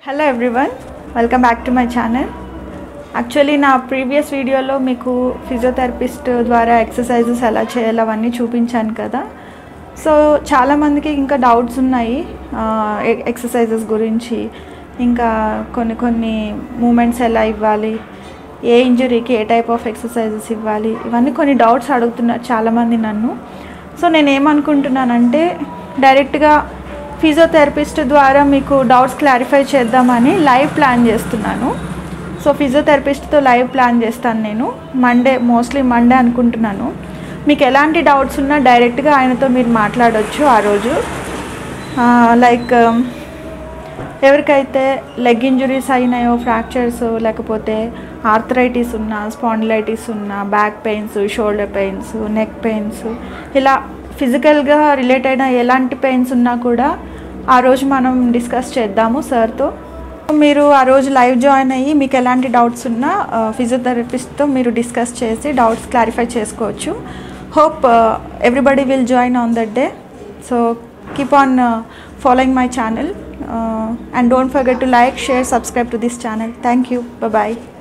hello everyone welcome back to my channel actually నా previous వీడియోలో మీకు ఫిజియోథెరపిస్ట్ ద్వారా ఎక్సర్సైజెస్ ఎలా చేయాలో అవన్నీ చూపించాను కదా సో చాలామందికి ఇంకా డౌట్స్ ఉన్నాయి ఎక్సర్సైజెస్ గురించి ఇంకా కొన్ని కొన్ని మూమెంట్స్ ఎలా ఇవ్వాలి ఏ ఇంజురీకి ఏ టైప్ ఆఫ్ ఎక్సర్సైజెస్ ఇవ్వాలి ఇవన్నీ కొన్ని డౌట్స్ అడుగుతున్నారు చాలామంది నన్ను సో నేను ఏమనుకుంటున్నానంటే డైరెక్ట్గా ఫిజియోథెరపిస్ట్ ద్వారా మీకు డౌట్స్ క్లారిఫై చేద్దామని లైవ్ ప్లాన్ చేస్తున్నాను సో ఫిజియోథెరపిస్ట్తో లైవ్ ప్లాన్ చేస్తాను నేను మండే మోస్ట్లీ మండే అనుకుంటున్నాను మీకు ఎలాంటి డౌట్స్ ఉన్నా డైరెక్ట్గా ఆయనతో మీరు మాట్లాడవచ్చు ఆ రోజు లైక్ ఎవరికైతే లెగ్ ఇంజురీస్ అయినాయో ఫ్రాక్చర్స్ లేకపోతే ఆర్థరైటిస్ ఉన్నా స్పాండిలైటిస్ ఉన్నా back pains shoulder pains neck pains ఇలా ఫిజికల్గా రిలేట్ అయిన ఎలాంటి పెయిన్స్ ఉన్నా కూడా ఆ రోజు మనం డిస్కస్ చేద్దాము సార్తో మీరు ఆ రోజు లైవ్ జాయిన్ అయ్యి మీకు ఎలాంటి డౌట్స్ ఉన్నా ఫిజియోథెరపిస్ట్తో మీరు డిస్కస్ చేసి డౌట్స్ క్లారిఫై చేసుకోవచ్చు hope everybody will join on that day so keep on following my channel uh, and don't forget to like share subscribe to this channel thank you bye bye